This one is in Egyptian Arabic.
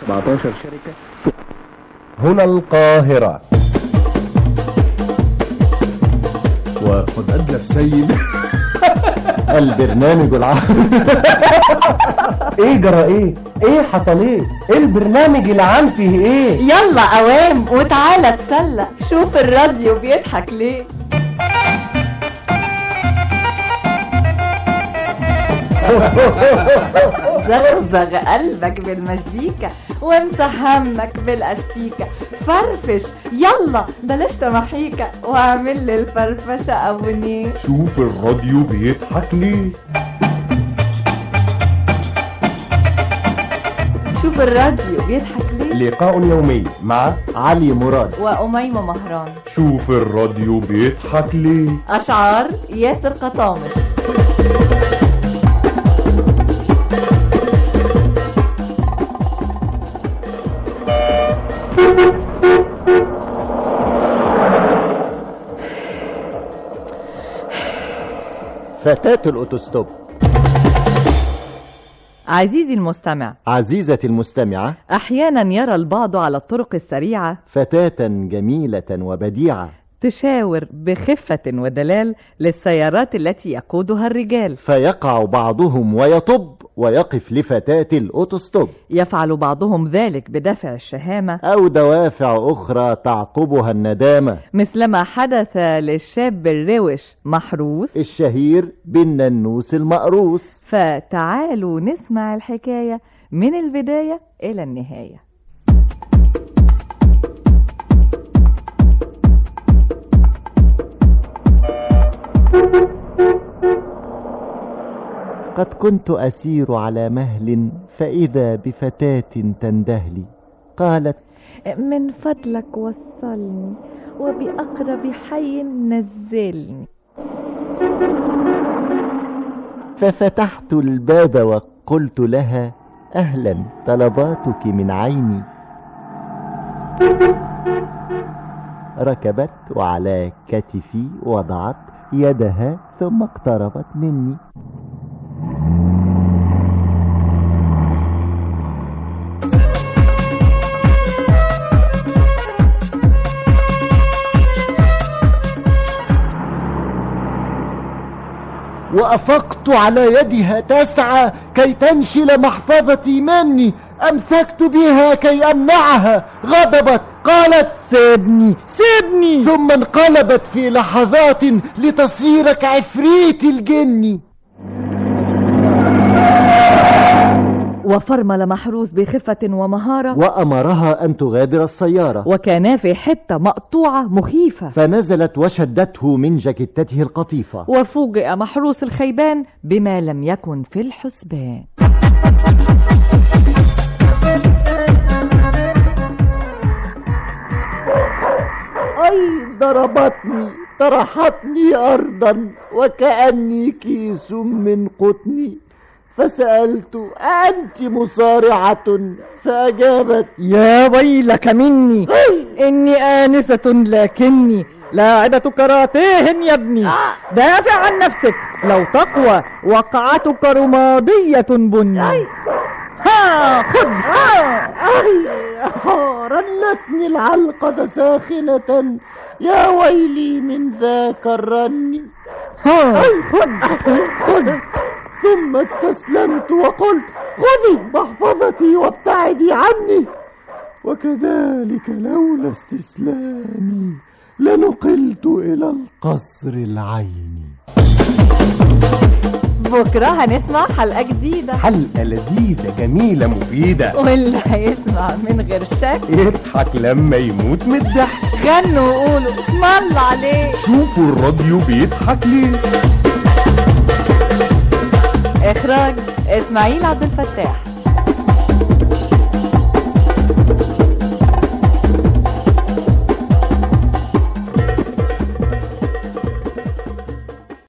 14 شركة هنا القاهرة وقد أدلى السيد البرنامج العام ايه جرى ايه ايه حصل ايه ايه البرنامج العام فيه ايه يلا قوام وتعالى اتسلى شوف الراديو بيضحك ليه زغزغ قلبك بالمزيكا وامسح همك بالاستيكة فرفش يلا بلاش تمحيكة واعمل لي الفرفشة ابونيه شوف الراديو بيضحك ليه شوف الراديو بيضحك ليه لقاء يومي مع علي مراد وأميمة مهران شوف الراديو بيضحك ليه أشعار ياسر قطامش فتاة الأوتوستوب عزيزي المستمع عزيزتي المستمعة أحيانا يرى البعض على الطرق السريعة فتاة جميلة وبديعة تشاور بخفة ودلال للسيارات التي يقودها الرجال فيقع بعضهم ويطب ويقف لفتاة الأوتوستوب يفعل بعضهم ذلك بدافع الشهامة أو دوافع أخرى تعقبها الندامة مثلما حدث للشاب الروش محروس الشهير بالننوس المقروس فتعالوا نسمع الحكاية من البداية إلى النهاية قد كنت أسير على مهل فإذا بفتاة تندهلي قالت من فضلك وصلني وبأقرب حي نزلني ففتحت الباب وقلت لها أهلا طلباتك من عيني ركبت وعلى كتفي وضعت يدها ثم اقتربت مني وأفقت على يدها تسعى كي تنشل محفظتي مني أمسكت بها كي أمنعها غضبت قالت سيبني سيبني ثم انقلبت في لحظات لتصير كعفريت الجن وفرمل محروس بخفة ومهارة وأمرها أن تغادر السيارة وكانا في حتة مقطوعة مخيفة فنزلت وشدته من جاكيتته القطيفة وفوجئ محروس الخيبان بما لم يكن في الحسبان أي ضربتني طرحتني أرضا وكأني كيس من قطني فسألت أنت مصارعة فأجابت يا ويلك مني إني آنسة لكني لاعبة كاراتيه يا ابني دافع عن نفسك لو تقوى وقعتك رمادية بني ها خذ ها آه رنتني العلقة ساخنة يا ويلي من ذاك الرن ها خذ خذ ثم استسلمت وقلت خذي محفظتي وابتعدي عني وكذلك لولا استسلامي لنقلت إلى القصر العيني بكرة هنسمع حلقة جديدة حلقة لذيذة جميلة مفيدة واللي هيسمع من غير شك يضحك لما يموت من الضحك غنوا وقولوا اسم الله عليه شوفوا الراديو بيضحك ليه إخراج إسماعيل عبد الفتاح